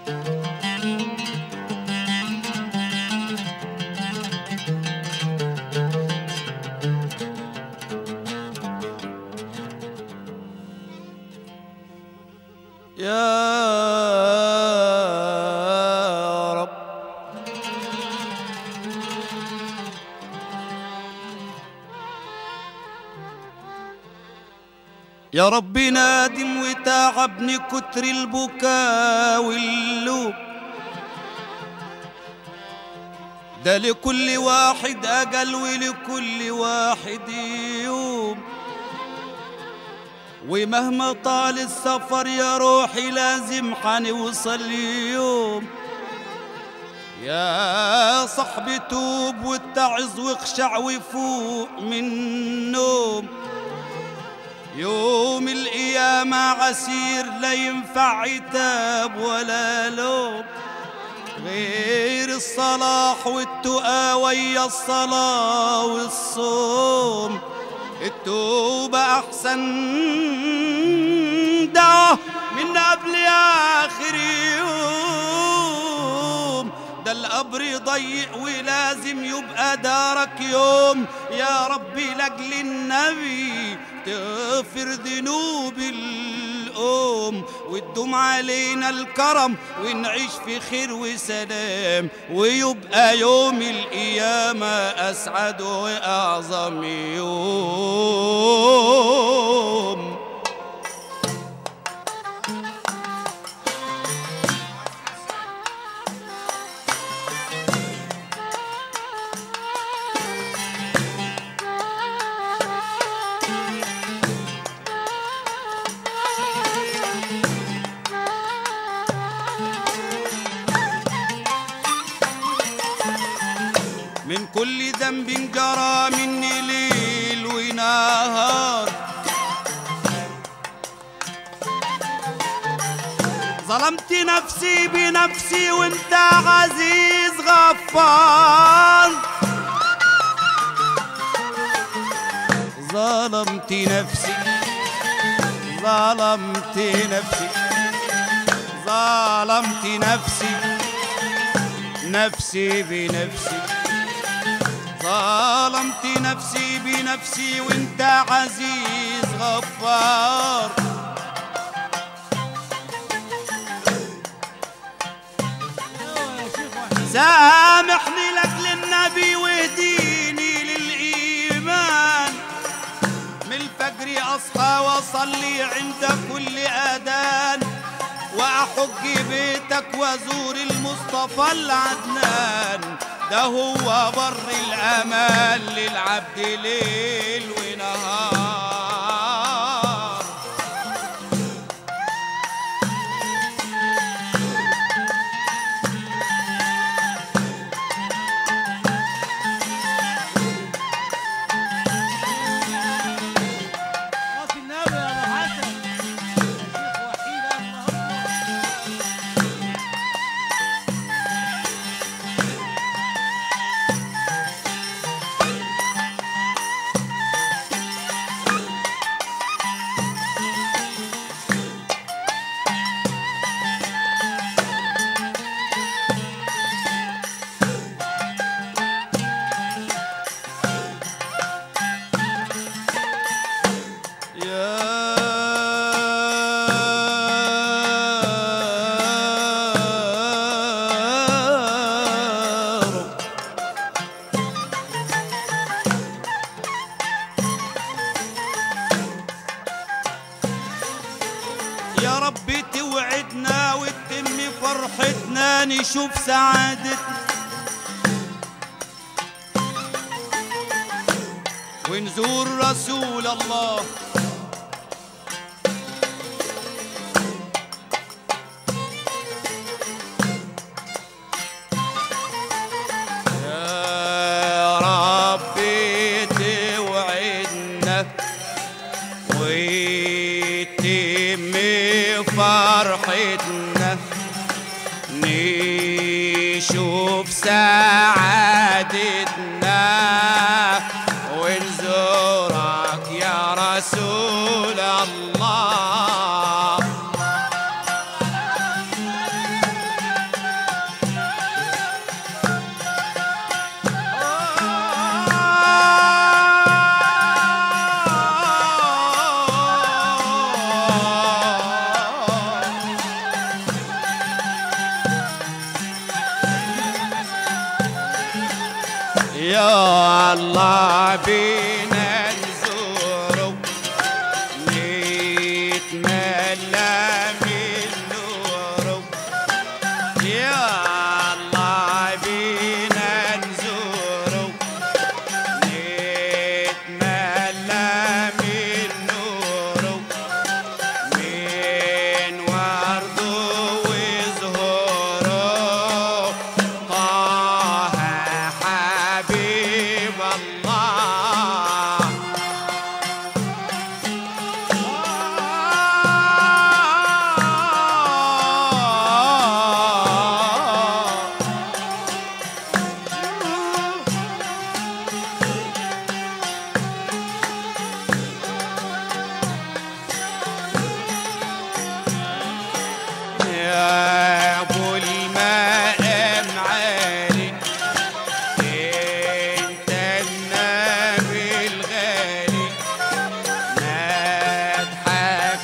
يا رب يا رب نادم وتعبني كتر البكاء واللوم ده لكل واحد أجل ولكل واحد يوم ومهما طال السفر يا روحي لازم حنوصل يوم يا صاحبي توب واتعظ واخشع وفوق من النوم يوم القيامة عسير لا ينفع عتاب ولا لوم غير الصلاح والتقى ويا الصلاة والصوم التوبة أحسن دعوة من قبل آخر يوم ده القبر ضيق ولازم يبقى دارك يوم يا ربي لأجل النبي تغفر ذنوب الأم وتدوم علينا الكرم ونعيش في خير وسلام ويبقى يوم القيامة أسعد وأعظم يوم من كل ذنب جرى مني ليل ونهار ظلمت نفسي بنفسي وانت عزيز غفار ظلمت نفسي ظلمت نفسي ظلمت نفسي نفسي بنفسي ظلمت نفسي بنفسي وانت عزيز غفار سامحني لك للنبي واهديني للإيمان من الفجر أصحى وأصلي عند كل أذان وأحج بيتك وأزور المصطفى العدنان ده هو بر الأمان للعبد ليل ونهار خلاص النبي يا ابو حسن يا شيخ وحيد الله يا رب يا رب توعدنا وتتم فرحتنا نشوف سعادتنا ونزور رسول الله يا ربي توعدنا ويتم فرحتنا نشوف سعادتنا ونزورك يا رسول الله يا الله بينا نزوره نتملى من نوره يا الله بينا نزوره نتملى من نوره من ورده وزهوره طه حبيب الله يا ابو المقام عالي انت النبي الغالي مدحك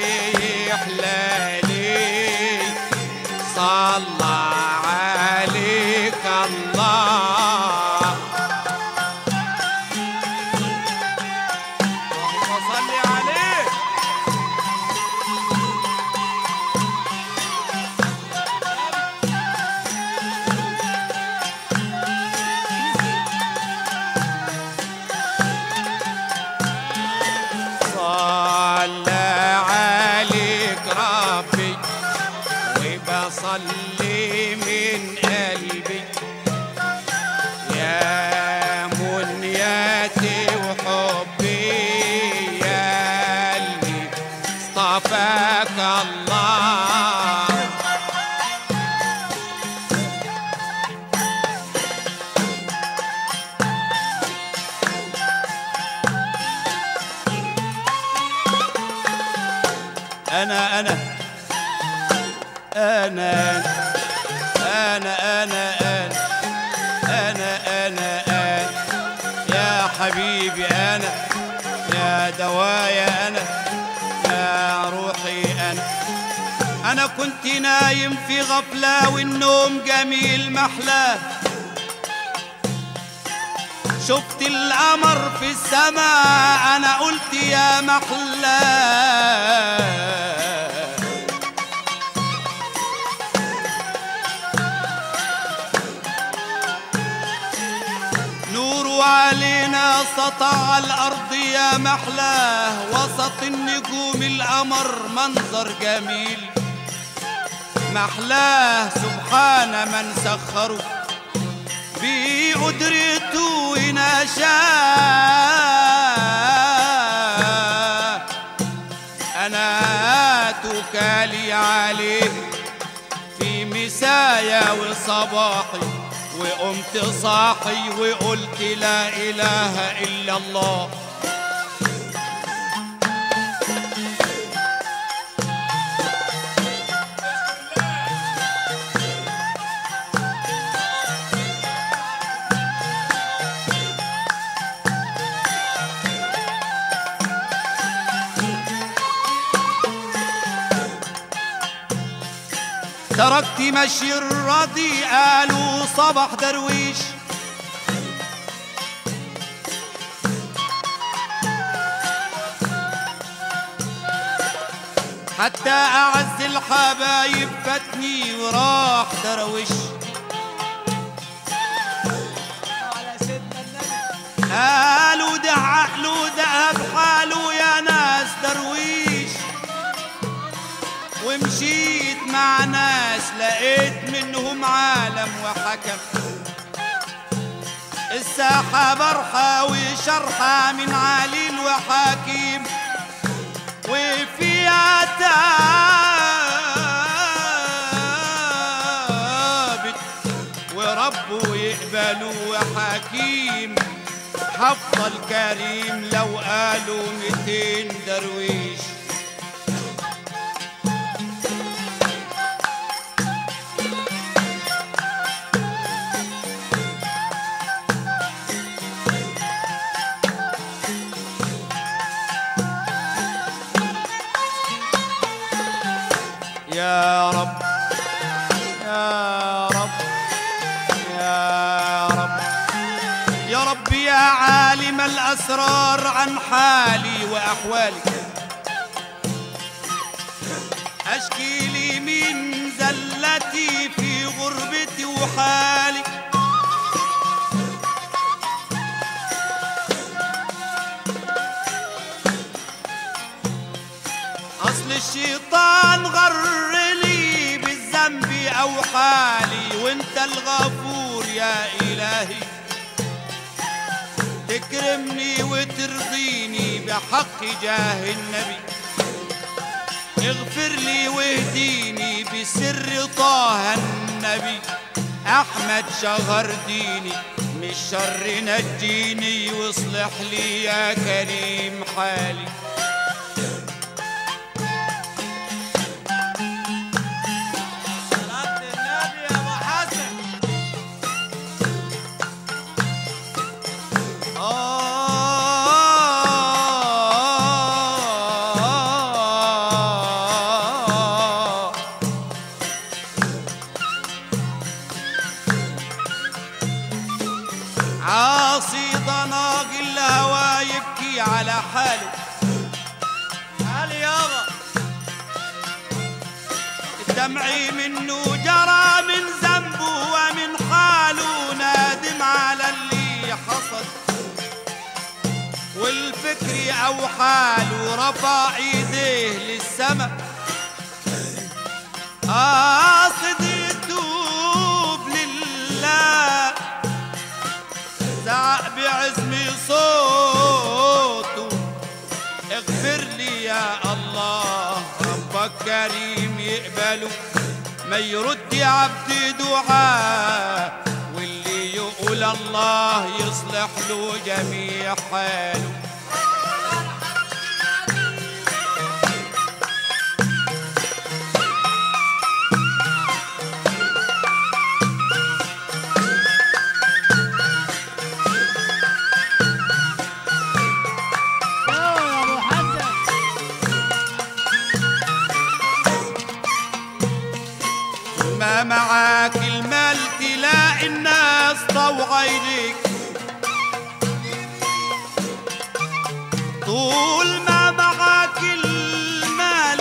بيحلالي صلى عليك الله اللهم صل عليك صلى عليك ربي وبصلي من قلبي يا منيتي وحبي يا اللي اصطفاك الله أنا أنا أنا أنا أنا أنا أنا أنا أنا يا حبيبي أنا يا دوايا أنا يا روحي أنا أنا كنت نايم في غفلة والنوم جميل محلاه شفت القمر في السماء انا قلت يا محلاه نور علينا سطع الارض يا محلاه وسط النجوم القمر منظر جميل محلاه سبحان من سخره بقدرته ونشاء أنا تكالي عليه في مسايا وصباحي وقمت صاحي وقلت لا إله إلا الله تركت مشي الرضي قالوا صبح درويش حتى أعز الحبايب فاتني وراح درويش على سيدنا النبي قالوا ده عقله ده بحاله يا ناس درويش ومشيت مع ناس لقيت منهم عالم وحكم الساحة برحة وشرحة من عليل وحكيم وفيها تابت وربه يقبله وحكيم حفظ الكريم لو قالوا ميتين درويش يا رب يا رب يا رب الأسرار عن حالي وأحوالي أشكي لي من زلتي في غربتي وحالي أصل الشيطان غر لي بالذنب أو حالي وانت الغفور يا إلهي تكرمني وترضيني بحق جاه النبي اغفر لي واهديني بسر طه النبي احمد شهر ديني من الشر نجيني واصلح لي يا كريم حالي صلاة النبي يا ابو حسن آه عاصي ضناق الهوى يبكي على حاله تعال يابا الدمع منه جرى من ذنبه ومن حاله نادم على اللي حصل والفكر او حاله رفع ايديه للسما قاصد يتوب لله زعق بعزم صوته اغفر لي يا الله ربك كريم يقبله ما يرد عبدي دعاء واللي يقول الله يصلح له جميع حاله يا ابو حسن ما معاك المال تلاقي الناس طوع ايديك طول ما معاك المال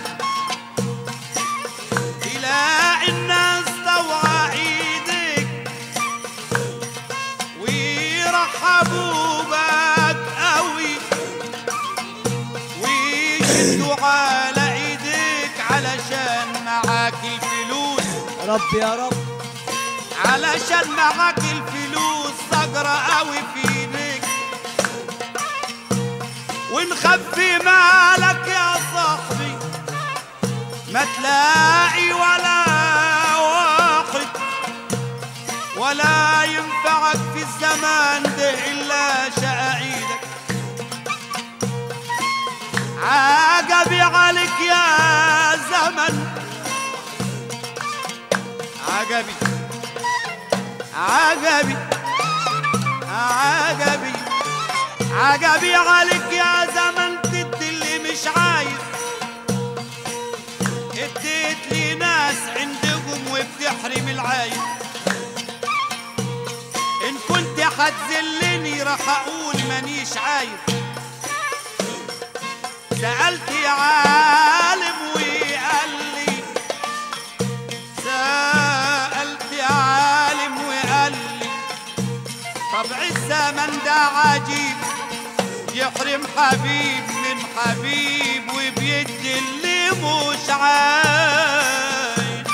تلاقي الناس طوع ايديك ويرحبوا بك قوي ويشدوا على ايديك علشان معاك الفلوس رب يا رب علشان معاك الفلوس ثغرة قوي في ايديك ونخفي مالك يا صاحبي ما تلاقي ولا واحد ولا ينفعك في الزمان ده إلا شقى ايدك عجبي عليك يا زمن عجبي عجبي عجبي عجبي عليك يا زمن تدي اللي مش عايز اديت لي ناس عندهم وبتحرم العايز ان كنت هتذلني راح اقول مانيش عايز سألت يا عالم وقال لي سألت يا عالم وقال لي طبع الزمن ده عجيب يحرم حبيب من حبيب وبيدي اللي مش عايز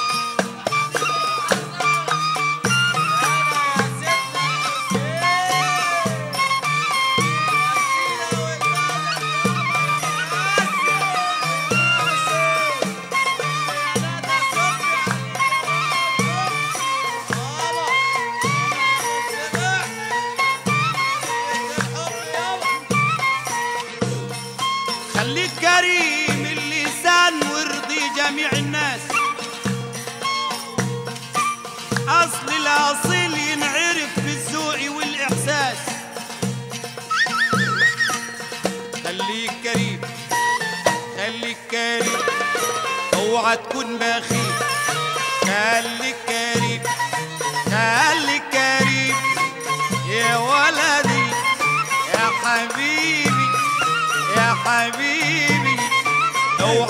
خليك كريم اللسان وارضي جميع الناس اصل الاصيل ينعرف بالذوق والاحساس خليك كريم خليك كريم اوعى تكون بخيل خليك كريم خليك كريم يا ولدي